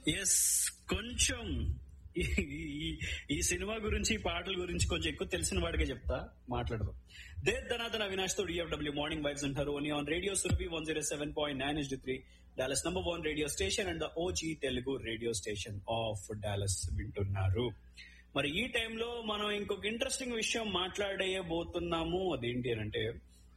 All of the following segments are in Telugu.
ఎస్ కొంచెం ఈ- ఈ- ఈ సినిమా గురించి ఈ పాటల గురించి కొంచెం ఎక్కువ తెలిసిన వాడికే చెప్తా మాట్లాడదాం దే ధనాథన అవినాష్ తో డిఎఫ్డబ్ల్యూ మార్నింగ్ వైబ్స్ అంటారు only on radio Surabhi one zero seven point nine S three Dallas number one radio station and the OG Telugu radio station of Dallas వింటున్నారు మరి ఈ టైంలో మనం ఇంకొక ఇంట్రెస్టింగ్ విషయం మాట్లాడేయబోతున్నాము అదేంటి అని అంటే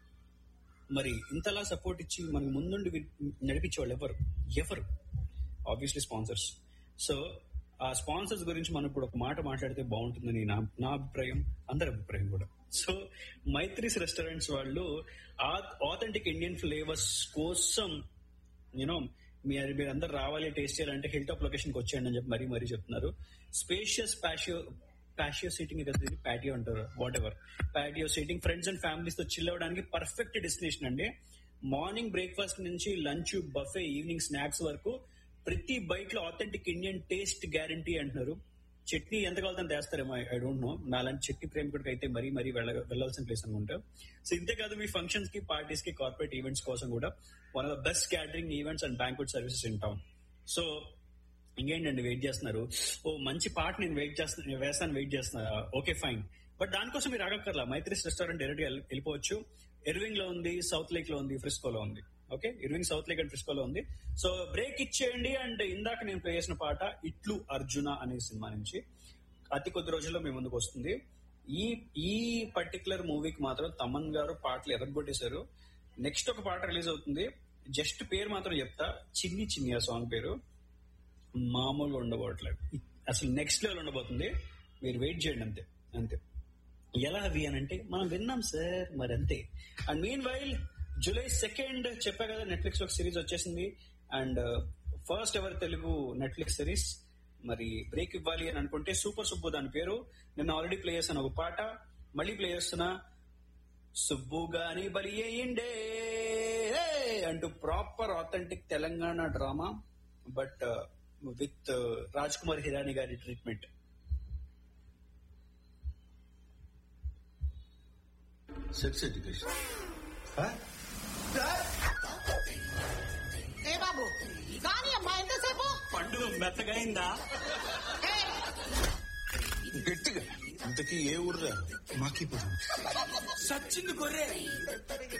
మరి ఇంతలా సపోర్ట్ ఇచ్చి మనకి ముందుండి వి- నడిపించే వాళ్ళు ఎవరు ఎవరు ఆబ్వియస్లీ స్పాన్సర్స్ సో ఆ స్పాన్సర్స్ గురించి మనం ఇప్పుడు ఒక మాట మాట్లాడితే బాగుంటుందని నా నా అభిప్రాయం అందరి అభిప్రాయం కూడా సో మైత్రీస్ రెస్టారెంట్స్ వాళ్ళు ఆథెంటిక్ ఇండియన్ ఫ్లేవర్స్ కోసం యూనో మీరు మీరు అందరు రావాలి టేస్ట్ చేయాలంటే హిల్ టాప్ లొకేషన్ కి వచ్చేయండి అని చెప్పి మరీ మరీ చెప్తున్నారు స్పేషియస్ ప్యాషియో ప్యాషియో సీటింగ్ కదా ఇది ప్యాటియో అంటారు whatever patio seating friends and families తో చిల్ అవ్వడానికి పర్ఫెక్ట్ డెస్టినేషన్ అండి మార్నింగ్ బ్రేక్ఫాస్ట్ నుంచి లంచ్ బఫే ఈవినింగ్ స్నాక్స్ వరకు ప్రతి బైట్ లో ఆథెంటిక్ ఇండియన్ టేస్ట్ గ్యారంటీ అంటున్నారు చట్నీ ఎంత కావాలని తెస్తారేమో ఐ డోంట్ నో నాలాంటి చట్నీ ప్రేమికుడికి అయితే మరీ మరీ వెళ్ళ వెళ్ళాల్సిన ప్లేస్ అనుకుంటా సో ఇంతేకాదు మీ ఫంక్షన్స్ కి పార్టీస్ కి కార్పొరేట్ ఈవెంట్స్ కోసం కూడా one of the best catering events and banquet services in town so ఇంకేంటండి వెయిట్ చేస్తున్నారు ఓ మంచి పాట నేను వెయిట్ చేస్తాను వేస్తాను వెయిట్ చేస్తున్నా ఓకే ఫైన్ బట్ దానికోసం మీరు అడగక్కర్లా మైత్రిస్ రెస్టారెంట్ డైరెక్ట్ గా వెళ్ళిపోవచ్చు ఎర్వింగ్ లో ఉంది సౌత్ లేక్ లో ఉంది ఫ్రిస్కోలో ఉంది okay Irving Southlake and ఫ్రిస్కోలో ఉంది సో బ్రేక్ ఇచ్చేయండి అండ్ ఇందాక నేను ప్లే చేసిన పాట ఇట్లు అర్జున అనే సినిమా నుంచి అతి కొద్ది రోజుల్లో మీ ముందుకు వస్తుంది ఈ ఈ పర్టికులర్ మూవీకి మాత్రం తమన్ గారు పాటలు ఎరగొట్టేశారు నెక్స్ట్ ఒక పాట రిలీజ్ అవుతుంది జస్ట్ పేరు మాత్రం చెప్తా చిన్ని చిన్ని ఆ సాంగ్ పేరు మామూలుగా ఉండబోట్లేదు అసలు నెక్స్ట్ లెవెల్ ఉండబోతుంది మీరు వెయిట్ చేయండి అంతే అంతే ఎలా అవి అని అంటే మనం విన్నాం సార్ మరి అంతే and meanwhile July second చెప్పా కదా నెట్ఫ్లిక్స్ ఒక సిరీస్ వచ్చేసింది and first ever Telugu Netflix series మరి బ్రేక్ ఇవ్వాలి అని అనుకుంటే సూపర్ సుబ్బు దాని పేరు నేను ఆల్రెడీ ప్లే చేశాను ఒక పాట మళ్ళీ ప్లే చేస్తున్నా సుబ్బు గాని బలి అయ్యిండే అంటూ proper authentic Telangana drama but with Raj Kumar Hirani గారి ట్రీట్మెంట్ సెక్స్ ఎడ్యుకేషన్ ఏ బాబు కానీ అమ్మా ఎంతసేపు పండుగ మెత్తగైందా ఏయ్, గట్టిగా ఇంతకీ ఏ ఊర్రా మాకి సచ్చింది గొర్రె